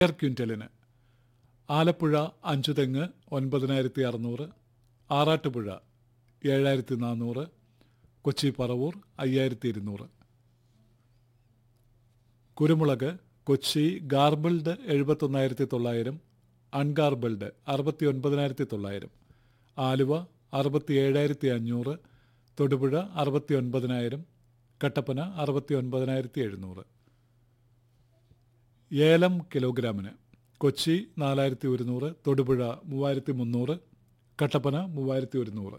air ക്വിൻ്റലിന് ആലപ്പുഴ അഞ്ചുതെങ്ങ് ഒൻപതിനായിരത്തി അറുന്നൂറ് ആറാട്ടുപുഴ ഏഴായിരത്തി നാനൂറ് കൊച്ചി പറവൂർ അയ്യായിരത്തി ഇരുന്നൂറ് കുരുമുളക് കൊച്ചി ഗാർബിൾഡ് എഴുപത്തൊന്നായിരത്തി തൊള്ളായിരം അൺഗാർബിൾഡ് അറുപത്തി ഒൻപതിനായിരത്തി തൊള്ളായിരം ആലുവ അറുപത്തി ഏഴായിരത്തി അഞ്ഞൂറ് തൊടുപുഴ അറുപത്തി ഒൻപതിനായിരം കട്ടപ്പന അറുപത്തി ഒൻപതിനായിരത്തി എഴുന്നൂറ് ഏലം കിലോഗ്രാമിന് കൊച്ചി നാലായിരത്തി ഒരുന്നൂറ് തൊടുപുഴ മൂവായിരത്തി മുന്നൂറ് കട്ടപ്പന മൂവായിരത്തി ഒരുന്നൂറ്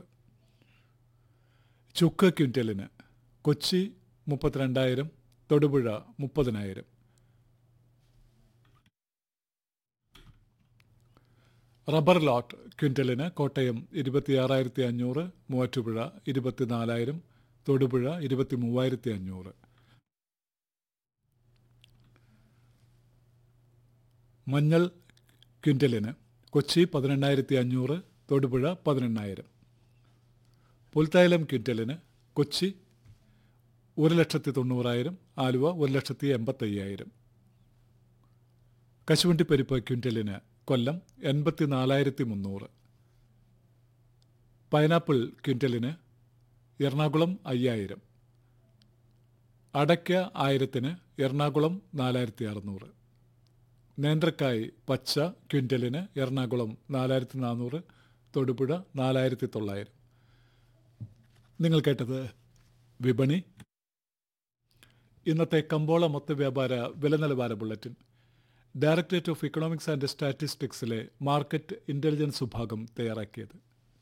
ചുക്ക് ക്വിൻ്റലിന് കൊച്ചി മുപ്പത്തിരണ്ടായിരം തൊടുപുഴ മുപ്പതിനായിരം റബ്ബർ ലോട്ട് ക്വിൻ്റലിന് കോട്ടയം ഇരുപത്തിയാറായിരത്തി അഞ്ഞൂറ് മൂവാറ്റുപുഴ ഇരുപത്തിനാലായിരം തൊടുപുഴ ഇരുപത്തി മൂവായിരത്തി അഞ്ഞൂറ് മഞ്ഞൾ ക്വിൻ്റലിന് കൊച്ചി പതിനെണ്ണായിരത്തി അഞ്ഞൂറ് തൊടുപുഴ പതിനെണ്ണായിരം പുൽത്തൈലം ക്വിൻ്റലിന് കൊച്ചി ഒരു ലക്ഷത്തി തൊണ്ണൂറായിരം ആലുവ ഒരു ലക്ഷത്തി എൺപത്തയ്യായിരം കശുവണ്ടി പരിപ്പ് ക്വിൻ്റലിന് കൊല്ലം എൺപത്തി നാലായിരത്തി മുന്നൂറ് പൈനാപ്പിൾ ക്വിൻ്റലിന് എറണാകുളം അയ്യായിരം അടയ്ക്ക ആയിരത്തിന് എറണാകുളം നാലായിരത്തി അറുന്നൂറ് നേന്ത്രക്കായ് പച്ച ക്വിൻ്റലിന് എറണാകുളം നാലായിരത്തി നാനൂറ് തൊടുപുഴ നാലായിരത്തി തൊള്ളായിരം നിങ്ങൾ കേട്ടത് വിപണി ഇന്നത്തെ കമ്പോള മൊത്ത വ്യാപാര വില നിലവാര bulletin directorate of economics and സ്റ്റാറ്റിസ്റ്റിക്സിലെ മാർക്കറ്റ് ഇന്റലിജൻസ് വിഭാഗം തയ്യാറാക്കിയത്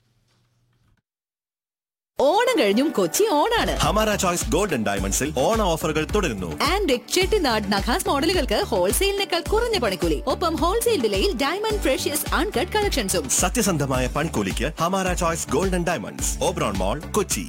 ഓണം കഴിഞ്ഞും കൊച്ചി ഓണാണ് ഹമാര ചോയ്സ് ഗോൾഡൻ ഡയമണ്ട്സിൽ ഓണ ഓഫറുകൾ തുടരുന്നു ആൻഡ് ചെട്ടിനാട് നഖാസ് മോഡലുകൾക്ക് ഹോൾസെയിലിനേക്കാൾ കുറഞ്ഞ പണിക്കൂലി ഒപ്പം ഹോൾസെയിൽ വിലയിൽ ഡയമണ്ട് ഫ്രഷ്യസ് അൺകട്ട് കളക്ഷൻസും സത്യസന്ധമായ പണിക്കൂലിക്ക് Hamara choice golden diamonds Oberon mall Kochi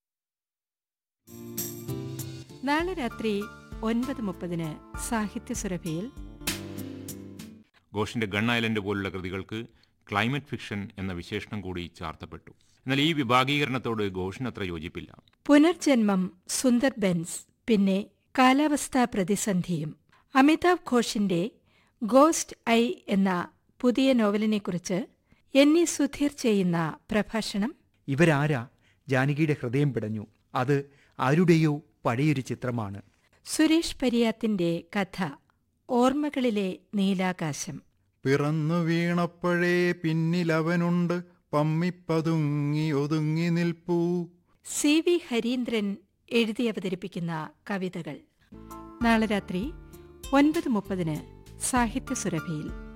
നാളെ രാത്രി ഒൻപത് മുപ്പതിന് സാഹിത്യ സുരഭിയിൽ ഘോഷിന്റെ ഗൺ ഐലൻഡ് പോലുള്ള കൃതികൾക്ക് ക്ലൈമറ്റ് ഫിക്ഷൻ എന്ന വിശേഷണം കൂടി ചാർത്തപ്പെട്ടു എന്നാൽ ഈ വിഭാഗീകരണത്തോട് ഘോഷിന് അത്ര യോജിപ്പില്ല പുനർജന്മം സുന്ദർ ബെൻസ് പിന്നെ കാലാവസ്ഥാ പ്രതിസന്ധിയും അമിതാഭ് ഘോഷിന്റെ ഗോസ്റ്റ് ഐ എന്ന പുതിയ നോവലിനെക്കുറിച്ച് എൻ ഇ സുധീർ ചെയ്യുന്ന പ്രഭാഷണം ഇവരാരാ ജാനകിയുടെ ഹൃദയം പിടഞ്ഞു അത് ആരുടെയോ പഴയൊരു ചിത്രമാണ് സുരേഷ് പരിയാത്തിന്റെ കഥ ഓർമ്മകളിലെ നീലാകാശം പിറന്നു വീണപ്പോഴേ പിന്നിലവനുണ്ട് പമ്മിപ്പതുങ്ങി ഒതുങ്ങി നിൽപ്പൂ സി വി ഹരീന്ദ്രൻ എഴുതി അവതരിപ്പിക്കുന്ന കവിതകൾ നാളെ രാത്രി ഒൻപത് മുപ്പതിന് സാഹിത്യ സുരഭിയിൽ